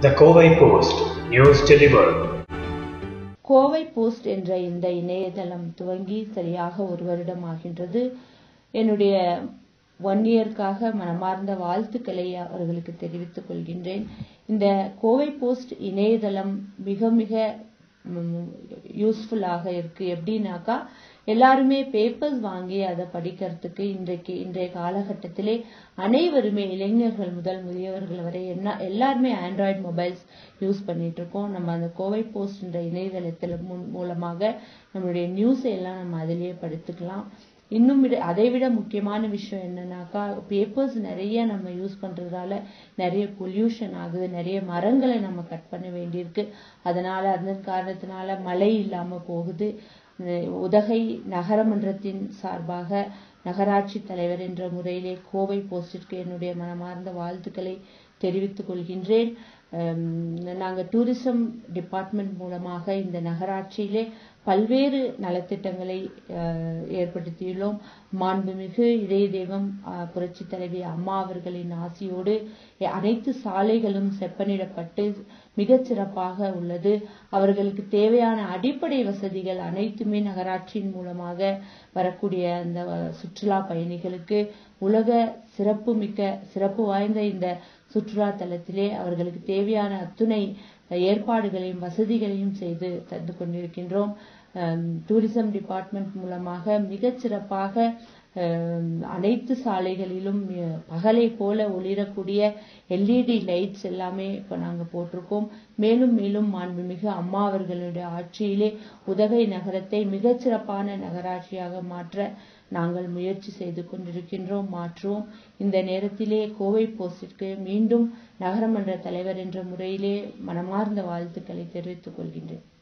The Kovai Post, news delivered. Kovai Post என்ற இந்த இணையதளம் துவங்கி சரியாக ஒரு வருடம் ஆகின்றது என்னுடைய ஒன் இயர்க்காக மனமார்ந்த வாழ்த்துக்களை அவர்களுக்கு தெரிவித்துக் கொள்கின்றேன் இந்த கோவை போஸ்ட் இணையதளம் மிக மிக யூஸ்ஃபுல்லாக இருக்கு எப்படின்னாக்கா எல்லாருமே பேப்பர்ஸ் வாங்கி அதை படிக்கிறதுக்கு இன்றைக்கு இன்றைய காலகட்டத்திலே அனைவருமே இளைஞர்கள் முதல் முதியவர்கள் வரை என்ன எல்லாருமே ஆண்ட்ராய்டு மொபைல்ஸ் யூஸ் பண்ணிட்டு இருக்கோம் நம்ம அந்த கோவை போஸ்ட் என்ற இணையதளத்தில் மூலமாக நம்மளுடைய நியூஸை எல்லாம் நம்ம அதிலேயே படித்துக்கலாம் இன்னும் அதை விட முக்கியமான விஷயம் என்னன்னாக்கா பேப்பர்ஸ் நிறைய நம்ம யூஸ் பண்றதால நிறைய பொல்யூஷன் ஆகுது நிறைய மரங்களை நம்ம கட் பண்ண வேண்டியிருக்கு அதனால அதன் காரணத்தினால மழை இல்லாம போகுது உதகை நகரமன்றத்தின் சார்பாக நகராட்சி தலைவர் என்ற முறையிலே கோவை போஸ்டிற்கு என்னுடைய மனமார்ந்த வாழ்த்துக்களை தெரிவித்துக் கொள்கின்றேன் நாங்கள் டூரிசம் டிபார்ட்மெண்ட் மூலமாக இந்த நகராட்சியிலே பல்வேறு நலத்திட்டங்களை ஏற்படுத்தியுள்ளோம் மாண்புமிகு இளைய தெய்வம் புரட்சி தலைவி அம்மா அவர்களின் ஆசியோடு அனைத்து சாலைகளும் செப்பனிடப்பட்டு மிகச் சிறப்பாக உள்ளது அவர்களுக்கு தேவையான அடிப்படை வசதிகள் அனைத்துமே நகராட்சியின் மூலமாக வரக்கூடிய அந்த சுற்றுலா பயணிகளுக்கு உலக சிறப்பு மிக்க சிறப்பு வாய்ந்த இந்த சுற்றுலா தலத்திலே அவர்களுக்கு தேவையான அத்துணை ஏற்பாடுகளையும் வசதிகளையும் செய்து தந்து கொண்டிருக்கின்றோம் டூரிசம் டிபார்ட்மெண்ட் மூலமாக மிகச் சிறப்பாக அனைத்து சாலைகளிலும் பகலை போல ஒளிரக்கூடிய எல்இடி லைட்ஸ் எல்லாமே இப்போ நாங்கள் போட்டிருக்கோம் மேலும் மேலும் மாண்புமிகு அம்மா அவர்களுடைய ஆட்சியிலே உதகை நகரத்தை மிகச் சிறப்பான நகராட்சியாக மாற்ற நாங்கள் முயற்சி செய்து கொண்டிருக்கின்றோம் மாற்றுவோம் இந்த நேரத்திலே கோவை போஸ்டிற்கு மீண்டும் நகரமன்ற தலைவர் என்ற முறையிலே மனமார்ந்த வாழ்த்துக்களை தெரிவித்துக் கொள்கின்றேன்